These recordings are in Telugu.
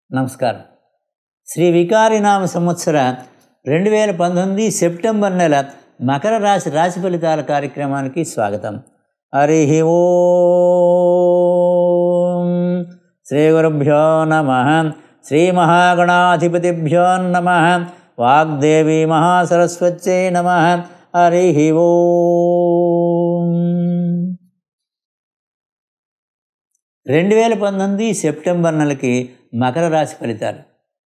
నమస్కారం శ్రీ వికారినామ సంవత్సర రెండు వేల పంతొమ్మిది సెప్టెంబర్ నెల మకర రాశి రాశి ఫలితాల కార్యక్రమానికి స్వాగతం హరి ఓం శ్రీ గురుభ్యో నమ శ్రీ మహాగణాధిపతిభ్యో నమ వాగ్దేవి మహాసరస్వత్యై నమ హరి ఓం రెండు వేల పంతొమ్మిది సెప్టెంబర్ నెలకి మకర రాశి ఫలితాలు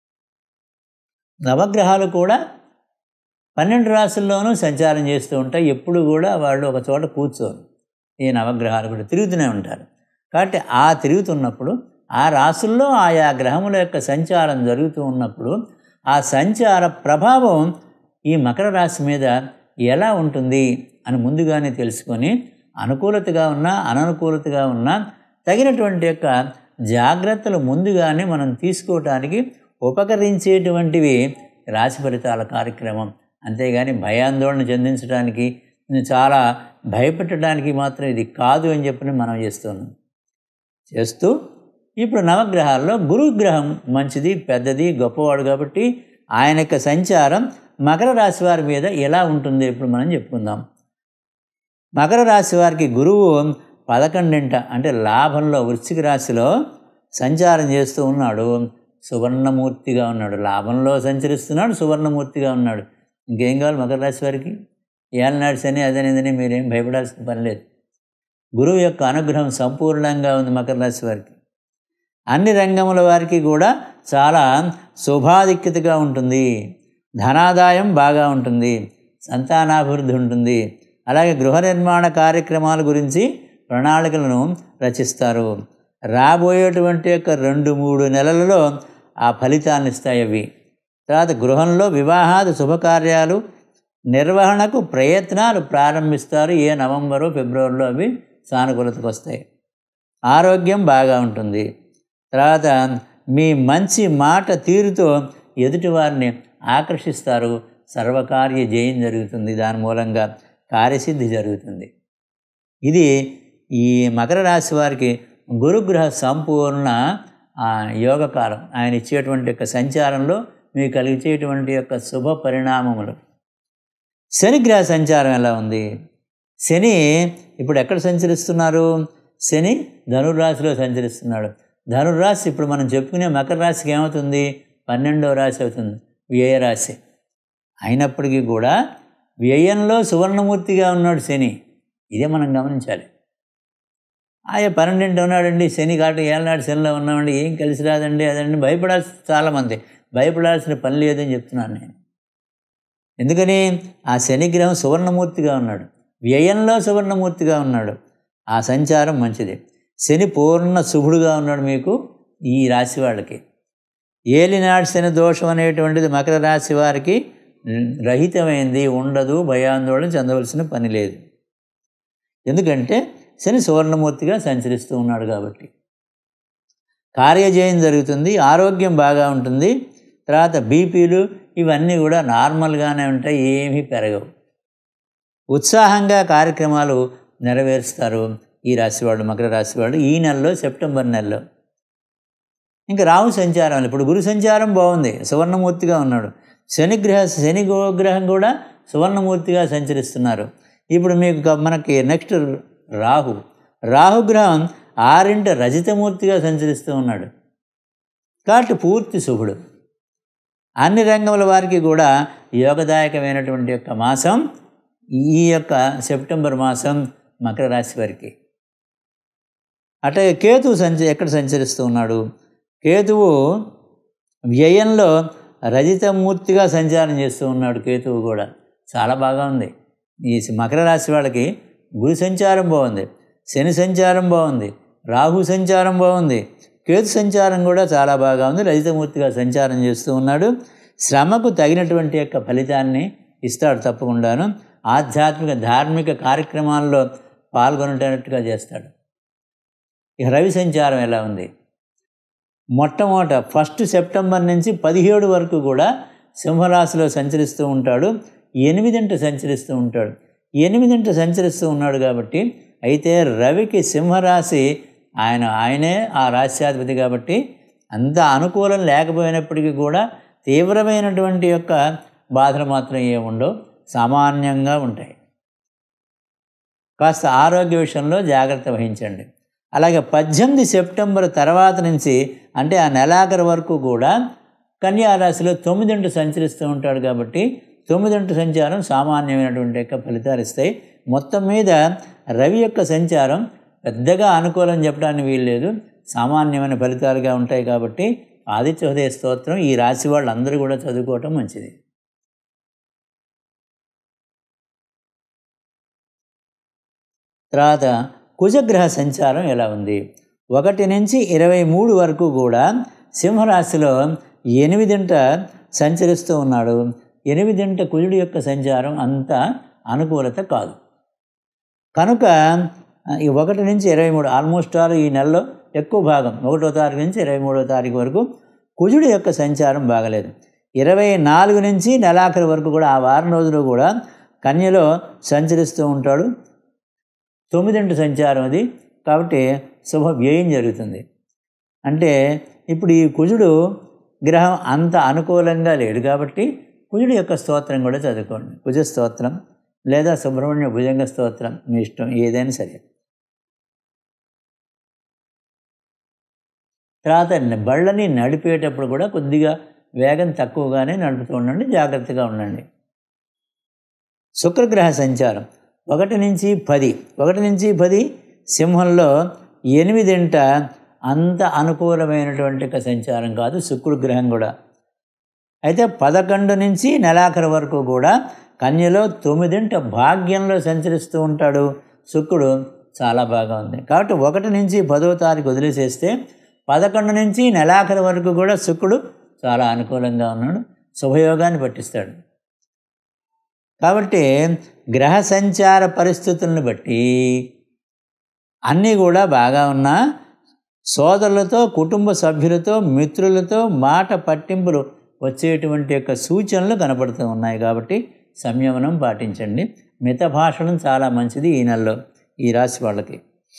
నవగ్రహాలు కూడా పన్నెండు రాశుల్లోనూ సంచారం చేస్తూ ఉంటాయి ఎప్పుడు కూడా వాళ్ళు ఒక చోట కూర్చోరు ఈ నవగ్రహాలు కూడా తిరుగుతూనే ఉంటారు కాబట్టి ఆ తిరుగుతున్నప్పుడు ఆ రాశుల్లో ఆయా గ్రహముల యొక్క సంచారం జరుగుతూ ఉన్నప్పుడు ఆ సంచార ప్రభావం ఈ మకర రాశి మీద ఎలా ఉంటుంది అని ముందుగానే తెలుసుకొని అనుకూలతగా ఉన్నా అననుకూలతగా ఉన్నా తగినటువంటి యొక్క జాగ్రత్తలు ముందుగానే మనం తీసుకోవటానికి ఉపకరించేటువంటివి రాశి ఫలితాల కార్యక్రమం అంతేగాని భయాందోళన చెందించడానికి చాలా భయపెట్టడానికి మాత్రం ఇది కాదు అని చెప్పి మనం చేస్తున్నాం చేస్తూ ఇప్పుడు నవగ్రహాల్లో గురుగ్రహం మంచిది పెద్దది గొప్పవాడు కాబట్టి ఆయన యొక్క సంచారం మకర రాశి వారి మీద ఎలా ఉంటుంది ఇప్పుడు మనం చెప్పుకుందాం మకర రాశి వారికి గురువు పదకొండింట అంటే లాభంలో వృశ్చిక రాశిలో సంచారం చేస్తూ ఉన్నాడు సువర్ణమూర్తిగా ఉన్నాడు లాభంలో సంచరిస్తున్నాడు సువర్ణమూర్తిగా ఉన్నాడు ఇంకేం కావాలి మకర రాశి వారికి ఏళ్ళనాడు శని అదనేదని మీరేం భయపడాల్సిన పని లేదు గురువు యొక్క అనుగ్రహం సంపూర్ణంగా ఉంది మకర రాశి వారికి అన్ని రంగముల వారికి కూడా చాలా శుభాధిక్యతగా ఉంటుంది ధనాదాయం బాగా ఉంటుంది సంతానాభివృద్ధి ఉంటుంది అలాగే గృహ నిర్మాణ కార్యక్రమాల గురించి ప్రణాళికలను రచిస్తారు రాబోయేటువంటి యొక్క రెండు మూడు నెలలలో ఆ ఫలితాన్ని ఇస్తాయి అవి తర్వాత గృహంలో వివాహాది శుభకార్యాలు నిర్వహణకు ప్రయత్నాలు ప్రారంభిస్తారు ఏ నవంబరు ఫిబ్రవరిలో అవి సానుకూలతకు వస్తాయి ఆరోగ్యం బాగా ఉంటుంది తర్వాత మీ మంచి మాట తీరుతో ఎదుటివారిని ఆకర్షిస్తారు సర్వకార్య జయం జరుగుతుంది దాని మూలంగా కార్యసిద్ధి జరుగుతుంది ఇది ఈ మకర రాశి వారికి గురుగ్రహ సంపూర్ణ యోగకాలం ఆయన ఇచ్చేటువంటి యొక్క సంచారంలో మీకు కలిగించేటువంటి యొక్క శుభ పరిణామములు శనిగ్రహ సంచారం ఎలా ఉంది శని ఇప్పుడు ఎక్కడ సంచరిస్తున్నారు శని ధనుర్రాశిలో సంచరిస్తున్నాడు ధనుర్రాశి ఇప్పుడు మనం చెప్పుకునే మకర రాశికి ఏమవుతుంది పన్నెండవ రాశి అవుతుంది వ్యయ రాశి అయినప్పటికీ కూడా వ్యయంలో సువర్ణమూర్తిగా ఉన్నాడు శని ఇదే మనం గమనించాలి ఆయా పన్నెండింటి ఉన్నాడండి శని కాటు ఏళ్ళనాడు శనిలో ఉన్నామండి ఏం కలిసి రాదండి అదండి భయపడాల్సి చాలామంది భయపడాల్సిన పని లేదని చెప్తున్నాను నేను ఎందుకని ఆ శనిగ్రహం సువర్ణమూర్తిగా ఉన్నాడు వ్యయంలో సువర్ణమూర్తిగా ఉన్నాడు ఆ సంచారం మంచిది శని పూర్ణ శుభుడుగా ఉన్నాడు మీకు ఈ రాశి వాళ్ళకి ఏలినాడు శని దోషం అనేటువంటిది మకర రాశి వారికి రహితమైంది ఉండదు భయాందోళన చెందవలసిన పని లేదు ఎందుకంటే శని సువర్ణమూర్తిగా సంచరిస్తూ ఉన్నాడు కాబట్టి కార్యజయం జరుగుతుంది ఆరోగ్యం బాగా ఉంటుంది తర్వాత బీపీలు ఇవన్నీ కూడా నార్మల్గానే ఉంటాయి ఏమీ పెరగవు ఉత్సాహంగా కార్యక్రమాలు నెరవేరుస్తారు ఈ రాశివాళ్ళు మకర రాశివాళ్ళు ఈ నెలలో సెప్టెంబర్ నెలలో ఇంకా రాహు సంచారం ఇప్పుడు గురు సంచారం బాగుంది సువర్ణమూర్తిగా ఉన్నాడు శనిగ్రహ శని గ్రహం కూడా సువర్ణమూర్తిగా సంచరిస్తున్నారు ఇప్పుడు మీకు మనకి నెక్స్ట్ రాహు రాహుగ్రహం ఆరింట రజితమూర్తిగా సంచరిస్తూ ఉన్నాడు కాబట్టి పూర్తి శుభుడు అన్ని రంగముల వారికి కూడా యోగదాయకమైనటువంటి యొక్క మాసం ఈ యొక్క సెప్టెంబర్ మాసం మకర రాశి వారికి అటే కేతువు సంచ ఎక్కడ సంచరిస్తూ ఉన్నాడు కేతువు వ్యయంలో రజితమూర్తిగా సంచారం చేస్తూ ఉన్నాడు కేతువు కూడా చాలా బాగా ఉంది ఈ మకర రాశి వాళ్ళకి గురు సంచారం బాగుంది శని సంచారం బాగుంది రాహు సంచారం బాగుంది కేతు సంచారం కూడా చాలా బాగా ఉంది రజితమూర్తిగా సంచారం చేస్తూ ఉన్నాడు శ్రమకు తగినటువంటి యొక్క ఫలితాన్ని ఇస్తాడు తప్పకుండాను ఆధ్యాత్మిక ధార్మిక కార్యక్రమాల్లో పాల్గొనేటట్టుగా చేస్తాడు ఇక రవి సంచారం ఎలా ఉంది మొట్టమొదట ఫస్ట్ సెప్టెంబర్ నుంచి పదిహేడు వరకు కూడా సింహరాశిలో సంచరిస్తూ ఉంటాడు ఎనిమిదింట సంచరిస్తూ ఉంటాడు ఎనిమిదింట సంచరిస్తూ ఉన్నాడు కాబట్టి అయితే రవికి సింహరాశి ఆయన ఆయనే ఆ రాశ్యాధిపతి కాబట్టి అంత అనుకూలం లేకపోయినప్పటికీ కూడా తీవ్రమైనటువంటి యొక్క బాధలు మాత్రం ఏముండవు సామాన్యంగా ఉంటాయి కాస్త ఆరోగ్య విషయంలో జాగ్రత్త వహించండి అలాగే పద్దెనిమిది సెప్టెంబర్ తర్వాత నుంచి అంటే ఆ నెలాఖరు వరకు కూడా కన్యారాశిలో తొమ్మిదింటి సంచరిస్తూ ఉంటాడు కాబట్టి తొమ్మిదింటి సంచారం సామాన్యమైనటువంటి యొక్క ఫలితాలు ఇస్తాయి మొత్తం మీద రవి యొక్క సంచారం పెద్దగా అనుకూలం చెప్పడానికి వీల్లేదు సామాన్యమైన ఫలితాలుగా ఉంటాయి కాబట్టి ఆదిత్య హృదయ స్తోత్రం ఈ రాశి వాళ్ళందరూ కూడా చదువుకోవటం మంచిది తర్వాత కుజగ్రహ సంచారం ఎలా ఉంది ఒకటి నుంచి ఇరవై మూడు వరకు కూడా సింహరాశిలో ఎనిమిదింట సంచరిస్తూ ఉన్నాడు ఎనిమిదింట కుజుడి యొక్క సంచారం అంత అనుకూలత కాదు కనుక ఈ ఒకటి నుంచి ఇరవై మూడు ఆల్మోస్ట్ ఆల్ ఈ నెలలో ఎక్కువ భాగం ఒకటో తారీఖు నుంచి ఇరవై మూడో తారీఖు వరకు కుజుడి యొక్క సంచారం బాగలేదు ఇరవై నాలుగు నుంచి నెలాఖరు వరకు కూడా ఆ వారం రోజులు కూడా కన్యలో సంచరిస్తూ ఉంటాడు తొమ్మిదింటి సంచారం అది కాబట్టి శుభ వ్యయం జరుగుతుంది అంటే ఇప్పుడు ఈ కుజుడు గ్రహం అంత అనుకూలంగా లేడు కాబట్టి కుజుడు యొక్క స్తోత్రం కూడా చదువుకోండి కుజ స్తోత్రం లేదా సుబ్రహ్మణ్య భుజంగ స్తోత్రం మీ ఇష్టం ఏదైనా సరే తర్వాత బళ్ళని నడిపేటప్పుడు కూడా కొద్దిగా వేగం తక్కువగానే నడుపుతూ ఉండండి జాగ్రత్తగా ఉండండి శుక్రగ్రహ సంచారం ఒకటి నుంచి పది ఒకటి నుంచి పది సింహంలో ఎనిమిదింట అంత అనుకూలమైనటువంటి ఒక సంచారం కాదు శుక్రుడు గ్రహం కూడా అయితే పదకొండు నుంచి నెలాఖరు వరకు కూడా కన్యలో తొమ్మిదింట భాగ్యంలో సంచరిస్తూ ఉంటాడు శుక్రుడు చాలా బాగా ఉంది కాబట్టి ఒకటి నుంచి పదో తారీఖు వదిలేసేస్తే పదకొండు నుంచి నెలాఖరు వరకు కూడా శుక్రుడు చాలా అనుకూలంగా ఉన్నాడు శుభయోగాన్ని పట్టిస్తాడు కాబట్టి గ్రహ సంచార పరిస్థితులను బట్టి అన్నీ కూడా బాగా ఉన్నా సోదరులతో కుటుంబ సభ్యులతో మిత్రులతో మాట పట్టింపులు వచ్చేటువంటి యొక్క సూచనలు కనపడుతూ ఉన్నాయి కాబట్టి సంయమనం పాటించండి మిత భాషణం చాలా మంచిది ఈ నెలలో ఈ రాశి వాళ్ళకి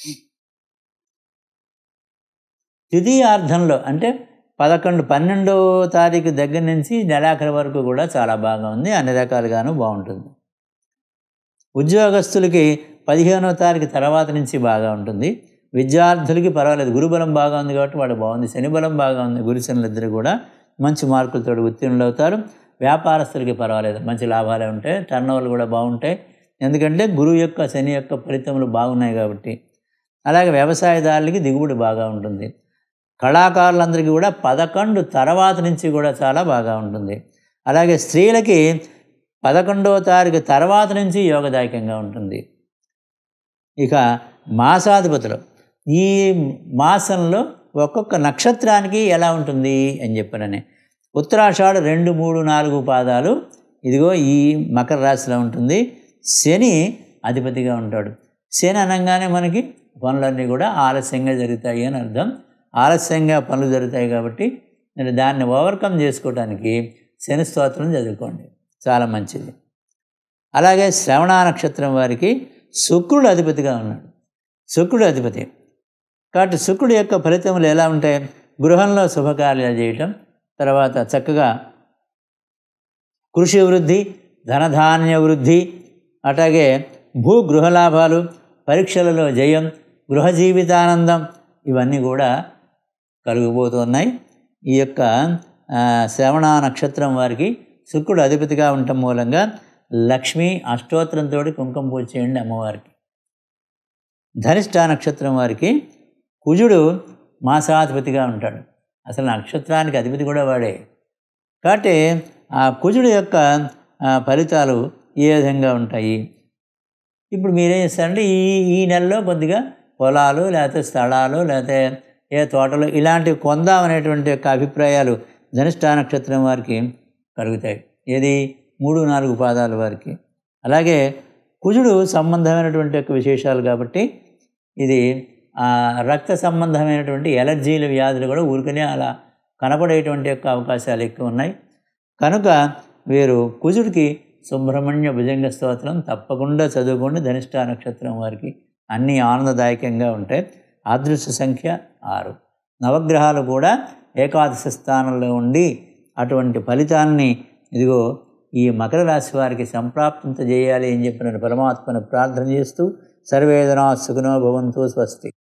ద్వితీయార్థంలో అంటే పదకొండు పన్నెండో తారీఖు దగ్గర నుంచి నెలాఖరి వరకు కూడా చాలా బాగా ఉంది అన్ని రకాలుగాను బాగుంటుంది ఉద్యోగస్తులకి పదిహేనో తారీఖు తర్వాత నుంచి బాగా ఉంటుంది విద్యార్థులకి పర్వాలేదు గురుబలం బాగా ఉంది కాబట్టి వాడు బాగుంది శని బలం బాగా ఉంది గురుశనులు ఇద్దరు కూడా మంచి మార్కులతో ఉత్తీర్ణులు అవుతారు వ్యాపారస్తులకి పర్వాలేదు మంచి లాభాలే ఉంటాయి టర్న్ కూడా బాగుంటాయి ఎందుకంటే గురువు యొక్క శని యొక్క ఫలితములు బాగున్నాయి కాబట్టి అలాగే వ్యవసాయదారులకి దిగుబడి బాగా ఉంటుంది కళాకారులందరికీ కూడా పదకొండు తర్వాత నుంచి కూడా చాలా బాగా ఉంటుంది అలాగే స్త్రీలకి పదకొండవ తారీఖు తర్వాత నుంచి యోగదాయకంగా ఉంటుంది ఇక మాసాధిపతులు ఈ మాసంలో ఒక్కొక్క నక్షత్రానికి ఎలా ఉంటుంది అని చెప్పనని ఉత్తరాషాఢ రెండు మూడు నాలుగు పాదాలు ఇదిగో ఈ మకర రాశిలో ఉంటుంది శని అధిపతిగా ఉంటాడు శని అనగానే మనకి పనులన్నీ కూడా ఆలస్యంగా జరుగుతాయి అని అర్థం ఆలస్యంగా పనులు జరుగుతాయి కాబట్టి నేను దాన్ని ఓవర్కమ్ చేసుకోవడానికి శని స్తోత్రం చదువుకోండి చాలా మంచిది అలాగే శ్రవణ నక్షత్రం వారికి శుక్రుడు అధిపతిగా ఉన్నాడు శుక్రుడు అధిపతి కాబట్టి శుక్రుడు యొక్క ఫలితములు ఎలా ఉంటాయి గృహంలో శుభకార్యాలు చేయటం తర్వాత చక్కగా కృషి వృద్ధి ధనధాన్య వృద్ధి అట్లాగే భూ గృహలాభాలు పరీక్షలలో జయం గృహ జీవితానందం ఇవన్నీ కూడా కలుగుబోతున్నాయి ఈ యొక్క శ్రవణ నక్షత్రం వారికి శుక్రుడు అధిపతిగా ఉండటం మూలంగా లక్ష్మి అష్టోత్తరంతో కుంకుమ పూజ చేయండి అమ్మవారికి ధనిష్ట నక్షత్రం వారికి కుజుడు మాసాధిపతిగా ఉంటాడు అసలు నక్షత్రానికి అధిపతి కూడా వాడే కాబట్టి ఆ కుజుడు యొక్క ఫలితాలు ఏ విధంగా ఉంటాయి ఇప్పుడు మీరేం చేస్తారంటే ఈ ఈ నెలలో కొద్దిగా పొలాలు లేకపోతే స్థలాలు లేకపోతే ఏ తోటలు ఇలాంటివి కొందామనేటువంటి యొక్క అభిప్రాయాలు ధనిష్ట నక్షత్రం వారికి కలుగుతాయి ఏది మూడు నాలుగు పాదాల వారికి అలాగే కుజుడు సంబంధమైనటువంటి యొక్క విశేషాలు కాబట్టి ఇది రక్త సంబంధమైనటువంటి ఎలర్జీల వ్యాధులు కూడా ఊరికనే అలా కనపడేటువంటి యొక్క అవకాశాలు ఎక్కువ ఉన్నాయి కనుక వీరు కుజుడికి సుబ్రహ్మణ్య భుజంగ స్తోత్రం తప్పకుండా చదువుకోండి ధనిష్ట నక్షత్రం వారికి అన్నీ ఆనందదాయకంగా ఉంటాయి అదృశ్య సంఖ్య ఆరు నవగ్రహాలు కూడా ఏకాదశ స్థానంలో ఉండి అటువంటి ఫలితాన్ని ఇదిగో ఈ మకర రాశి వారికి సంప్రాప్తింత చేయాలి అని చెప్పిన పరమాత్మను ప్రార్థన చేస్తూ సర్వేదనా సుఖనో భవంతు స్వస్తి